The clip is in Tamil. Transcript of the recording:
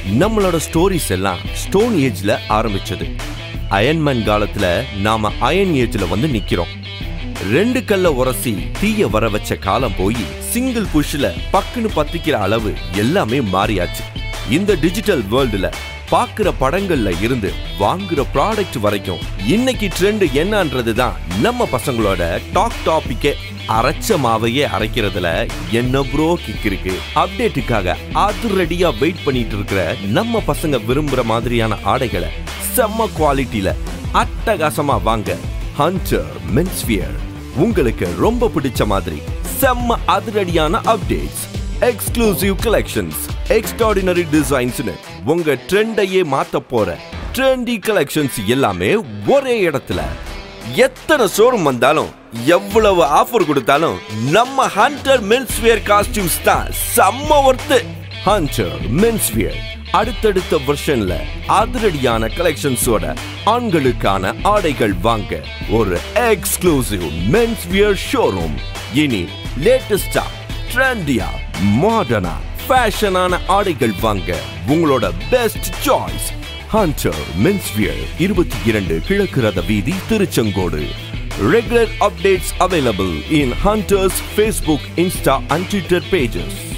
நம்மளோட ஸ்டோரிஸ் எல்லாம் ஸ்டோன் ஏஜ்ல ஆரம்பிச்சது அயன்மேன் காலத்துல நாம அயன் ஏஜ்ல வந்து நிக்கிறோம் ரெண்டு கல்ல உரசி தீய வர வச்ச காலம் போய் சிங்கிள் புஷ்ல பக்குன்னு பத்திக்கிற அளவு எல்லாமே மாறியாச்சு இந்த டிஜிட்டல் வேர்ல்டுல பாக்குற படங்கள்ல இருந்து வாங்குற ப்ராடக்ட் வரைக்கும் இன்னைக்கு ட்ரெண்ட் என்னன்றது தான் நம்ம பசங்களோட டாக் டாபிக்கே அரைச்ச மாவையே அரைக்கிறதுல என்ன ப்ரோ கிக் இருக்கு அப்டேட்டுக்காக அது ரெடியா வெயிட் பண்ணிட்டு இருக்கிற நம்ம பசங்க விரும்புற மாதிரியான ஆடைகளை செம்ம குவாலிட்டியில அட்டகாசமா வாங்க ஹண்டர் மென்ஸ்வியர் உங்களுக்கு ரொம்ப பிடிச்ச மாதிரி செம்ம அதிரடியான அப்டேட்ஸ் எக்ஸ்க்ளூசிவ் கலெக்ஷன்ஸ் எக்ஸ்ட்ராடினரி டிசைன்ஸ்னு உங்க ட்ரெண்டையே மாத்த போற ட்ரெண்டி கலெக்ஷன்ஸ் எல்லாமே ஒரே இடத்துல எத்தனை ஷோரூம் வந்தாலும் எவ்வளவு ஆஃபர் கொடுத்தாலும் நம்ம ஹண்டர் மென்ஸ்வியர் காஸ்டியூம்ஸ் தான் செம்ம ஒர்த்து ஹண்டர் மென்ஸ்வியர் அடுத்தடுத்த வெர்ஷன்ல அதிரடியான கலெக்ஷன்ஸோட ஆண்களுக்கான ஆடைகள் வாங்க ஒரு எக்ஸ்க்ளூசிவ் மென்ஸ்வியர் ஷோரூம் இனி லேட்டஸ்டா ட்ரெண்டியா மாடர்னா ஃபேஷனான ஆடைகள் வாங்க உங்களோட பெஸ்ட் சாய்ஸ் ஹண்டர் மென்ஸ்வியர் இருபத்தி இரண்டு கிழக்கு ரத வீதி Tiruchengode regular updates available in Hunters Facebook Insta and Twitter pages